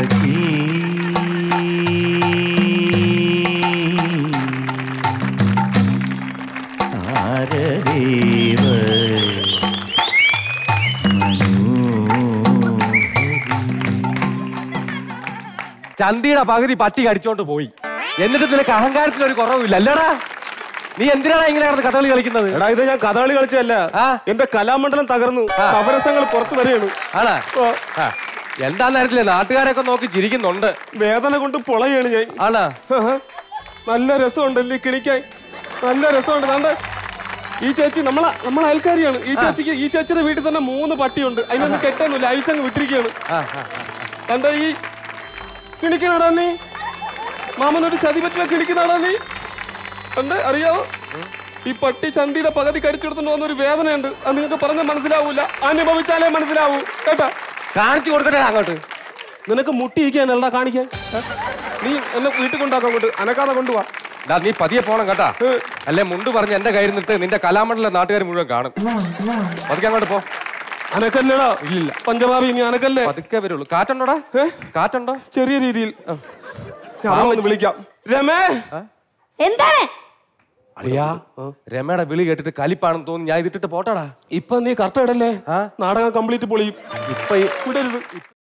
സഖി താരദേവ ചന്തിയുടെ പകുതി പട്ടി കടിച്ചോണ്ട് പോയി എന്നിട്ട് നിനക്ക് അഹങ്കാരത്തിന് ഒരു കുറവില്ല അല്ലടാ നീ എന്തിനാണ് ഇങ്ങനെ കിടന്ന് കഥകളി കളിക്കുന്നത് എടാ ഇത് ഞാൻ കഥകളി കളിച്ചല്ല ആ. എന്റെ കലാമണ്ഡലം തകർന്നു ആ. നവരസങ്ങൾ പുറത്തു വരെയാണ് ആണാ ഓ, ആ, എന്താന്ന് അറിയത്തില്ല നാട്ടുകാരൊക്കെ നോക്കി ചിരിക്കുന്നുണ്ട് വേദന കൊണ്ട് പൊളയാണ് ഞാൻ ആണാ ആഹാ. നല്ല രസമുണ്ടല്ലേ കിണിക്കാൻ നല്ല രസമുണ്ട് കണ്ട ഈ ചേച്ചി നമ്മളെ നമ്മളെ അയൽക്കാരിയാണ് ഈ ചേച്ചിക്ക് ഈ ചേച്ചിയുടെ വീട്ടിൽ തന്നെ മൂന്ന് പട്ടിയുണ്ട് അതിനൊന്നും കെട്ടാനില്ല അഴിച്ചങ്ങ് വിട്ടിരിക്കുകയാണ് ആ, ആ, കണ്ട ഈ കിണിക്കണടാ നീ മാമനൊരു ചതി പറ്റില്ല കിണിക്കുന്നതാടാ നീ കണ്ട് അറിയാവോ ഈ പട്ടി ചന്തിയുടെ പകുതി കടിച്ചെടുത്തോണ്ട് വന്ന ഒരു വേദനയുണ്ട് അത് നിങ്ങൾക്ക് പറഞ്ഞാൽ മനസ്സിലാവൂല അനുഭവിച്ചാലേ മനസ്സിലാവൂ കേട്ടാ കാണിച്ചു കൊടുക്കട്ടെ അങ്ങോട്ട് നിനക്ക് മുട്ടിയിരിക്കാനല്ലടാ കാണിക്കാൻ ഏ? നീ എന്നെ വീട്ടിൽ കൊണ്ടാക്കാൻ കൊണ്ട് അനക്കാതെ കൊണ്ടുപോവാ ദാ, നീ പതിയെ പോണം കേട്ടാ അല്ലെ മുണ്ട് പറഞ്ഞ് എന്റെ കയ്യിൽ നിന്നിട്ട് നിന്റെ കലാമണ്ഡല നാട്ടുകാർ മുഴുവൻ കാണും പതുക്കെ അങ്ങോട്ട് പോ അനക്കല്ലടാ ഇല്ല പഞ്ചഭാവി നീ അനക്കല്ലേ പതുക്കെ വരുള്ളൂ കാറ്റുണ്ടോടാ ഏ? കാറ്റുണ്ടോ ചെറിയ രീതിയിൽ ഞാൻ അവളെ ഒന്ന് വിളിക്കാം രമേ എന്താണ് അളിയാ രമയുടെ വിളി കേട്ടിട്ട് കലിപ്പാണെന്ന് തോന്നി ഞാൻ ഇതിട്ടിട്ട് പോട്ടാടാ ഇപ്പൊ നീ കറക്റ്റ് ഇടല്ലേ ആ? നാടകം കംപ്ലീറ്റ് പൊളിയും ഇപ്പൊ ഈ- വിടരുത്